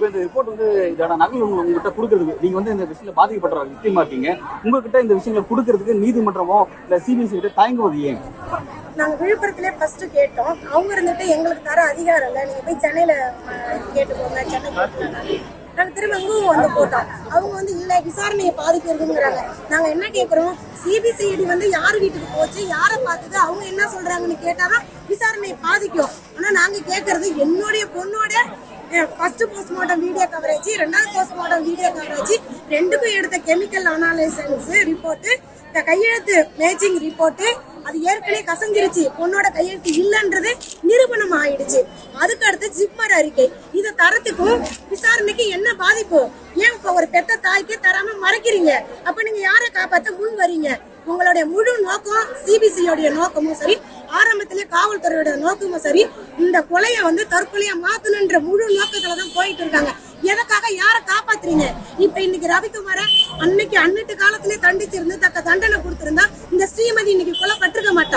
இப்போ இந்த ரிப்போர்ட் வந்து இதோட நகல் உங்க- உங்ககிட்ட கொடுக்கறதுக்கு நீங்க வந்து இந்த விஷயத்துல பாதிக்கப்பட்ட விக்டிமா இருக்கீங்க உங்ககிட்ட இந்த விஷயங்களை கொடுக்கறதுக்கு நீதிமன்றமோ இல்ல சிபிஎஸ்சி கிட்ட தயங்குவது ஏன் நாங்க விழுப்புரத்திலே ஃபர்ஸ்ட் கேட்டோம் அவங்க இருந்துட்டு எங்களுக்கு தர அதிகாரம் இல்லை நீங்க போய் சென்னையில அஹ், கேட்டுக்கோங்க சென்னை கேட்டுக்கோங்க நாங்க திரும்ப இங்கும் வந்து போட்டோம் அவங்க வந்து இல்ல விசாரணையை பாதிக்கிறதுங்கிறாங்க நாங்க என்ன கேக்குறோம் சிபிசிஐடி வந்து யார் வீட்டுக்கு போச்சு யாரை பார்த்தது அவங்க என்ன சொல்றாங்கன்னு கேட்டாதான் விசாரணையை பாதிக்கும் ஆனா நாங்க கேக்குறது என்னுடைய பொண்ணோட ஃபர்ஸ்ட் போஸ்ட்மார்ட்டம் வீடியோ கவரேஜ் ரெண்டாவது போஸ்ட்மார்ட்டம் வீடியோ கவரேஜ் ரெண்டுக்கும் எடுத்த கெமிக்கல் அனாலிசன்ஸ் ரிப்போர்ட் இந்த கையெழுத்து மேட்சிங் ரிப்போர்ட் அது ஏற்கனவே கசங்கிருச்சு பொண்ணோட கையெழுத்து இல்லைன்றது நிரூபணம் ஆயிடுச்சு அதுக்கு அடுத்து ஜிப்மர் அறிக்கை இதை தரத்துக்கும் விசாரணைக்கு என்ன பாதிப்பு ஏன் இப்ப ஒரு பெத்த தாய்க்கு தராம மறைக்கிறீங்க அப்ப நீங்க யாரை காப்பாத்த முன் வரீங்க உங்களுடைய முழு நோக்கம் சிபிசியோடைய நோக்கமும் சரி ஆரம்பத்திலே காவல்துறையோட நோக்கமும் சரி இந்த கொலையை வந்து தற்கொலையா மாத்தணுன்ற முழு நோக்கத்துல தான் போயிட்டு இருக்காங்க எதுக்காக யாரை காப்பாத்துறீங்க இப்ப இன்னைக்கு ரவிக்குமார அன்னைக்கு அன்னிட்டு காலத்திலே தண்டிச்சிருந்து தக்க தண்டனை கொடுத்திருந்தா இந்த ஸ்ரீமதி இன்னைக்கு கொலைப்பட்டிருக்க மாட்டா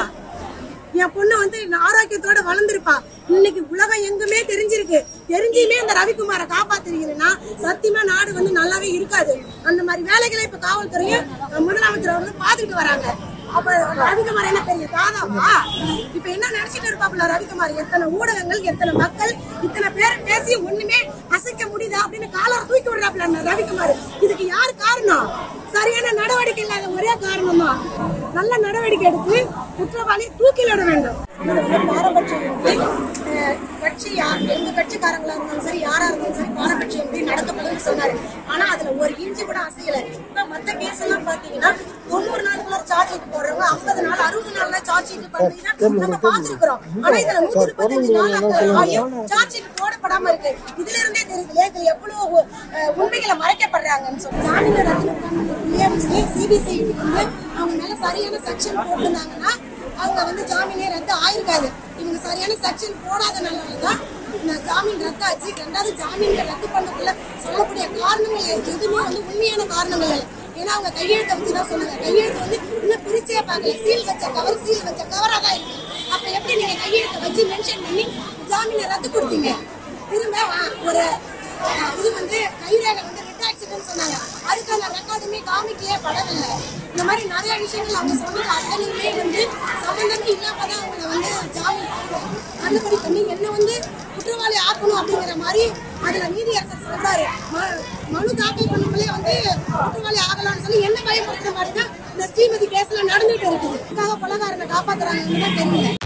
என் பொண்ணு வந்து இன்னும் ஆரோக்கியத்தோட வளர்ந்துருப்பா இன்னைக்கு உலகம் எங்குமே தெரிஞ்சிருக்கு தெரிஞ்சுமே இந்த ரவிக்குமாரை காப்பாத்துறீங்கன்னா சத்தியமா நாடு வந்து நல்லாவே இருக்காது அந்த மாதிரி வேலைகளை இப்ப காவல்துறையும் அஹ், முதலமைச்சர் அவர்களும் பார்த்துட்டு வராங்க அப்ப ரவிக்குமார் என்ன பெரிய தாதாவா இப்ப என்ன நினைச்சிட்டு இருப்பாப்புல ரவிக்குமார் எத்தனை ஊடகங்கள் எத்தனை மக்கள் இத்தனை பேர் பேசி ஒண்ணுமே அசைக்க முடியுதா அப்படின்னு காலர் தூக்கி விடுறாப்புல அந்த ரவிக்குமார் இதுக்கு யார் காரணம் சரியான நடவடிக்கை இல்லாத ஒரே காரணம் தான் நல்ல நடவடிக்கை எடுத்து குற்றவாளி தூக்கிலிட வேண்டும் இது வந்து பாரபட்சம் இன்றி, அஹ், கட்சி யார் எங்க கட்சிக்காரங்களா இருந்தாலும் சரி யாரா இருந்தாலும் சரி பாரபட்சம் இன்றி நடத்தப்படும் சொன்னாரு ஆனா அதுல ஒரு இன்ச்சு கூட அசையல இப்ப மத்த கேஸ் எல்லாம் பாத்தீங்கன்னா தொண்ணூறு நாளுக்குள்ள சார்ஜ் ஷீட் போடுறவங்க ஐம்பது நாள் அறுபது நாள்ல சார்ஜ் ஷீட் பண்ணீங்கன்னா நம்ம பாத்துருக்கிறோம் ஆனா இதுல நூத்தி முப்பத்தஞ்சு நாள் ஆகியும் சார்ஜ் ஷீட் போடப்படாம இருக்கு இதுல இருந்தே தெரியுது இதுல எவ்வளவு அஹ், உண்மைகளை மறைக்கப்படுறாங்கன்னு சொல்லி ஜாமீன் ரத்து சிபிசிஐடி வந்து அவங்க மேல சரியான செக்ஷன் போட்டிருந்தாங்கன்னா அவங்க வந்து ஜாமீனே ரத்து ஆயிருக்காது இவங்க சரியான செக்ஷன் போடாதனால தான் இந்த ஜாமீன் ரத்தாச்சு ரெண்டாவது ஜாமீன் ரத்து பண்ணக்குள்ள சொல்லக்கூடிய காரணங்கள் எதுவுமே வந்து உண்மையான காரணங்கள் இல்லை ஏன்னா அவங்க கையெழுத்தை வச்சு தான் சொன்னாங்க கையெழுத்து வந்து இன்னும் பிரிச்சே பார்க்கல சீல் வச்ச கவர் சீல் வச்ச கவரா தான் இருக்கு அப்ப எப்படி நீங்க கையெழுத்தை வச்சு மென்ஷன் பண்ணி ஜாமீனை ரத்து கொடுத்தீங்க திரும்ப ஆ, ஒரு ஆ, இது வந்து கைரேகை வந்து ரிட்ராக்ஷன் சொன்னாங்க அதுக்கான ரெக்கார்டுமே காமிக்கவே படவில்லை இந்த மாதிரி நிறைய விஷயங்கள் அவங்க சொன்னது அத்தனையுமே வந்து சம்பந்தமே இல்லாம தான் அவங்கள வந்து ஜாமீன் தள்ளுபடி பண்ணி என்ன வந்து குற்றவாளி ஆக்கணும் அப்படிங்கிற மாதிரி அதுல நீதியரசர் சொல்றாரு ம- மனு தாக்கல் பண்ணவங்களே வந்து குற்றவாளி ஆகலாம்னு சொல்லி என்ன பயமுறுத்துற மாதிரி தான் இந்த ஸ்ரீமதி கேஸ்ல நடந்துட்டு இருக்குது இதுக்காக கொலகாரனை காப்பாத்துறாங்கன்னு தான் தெரியல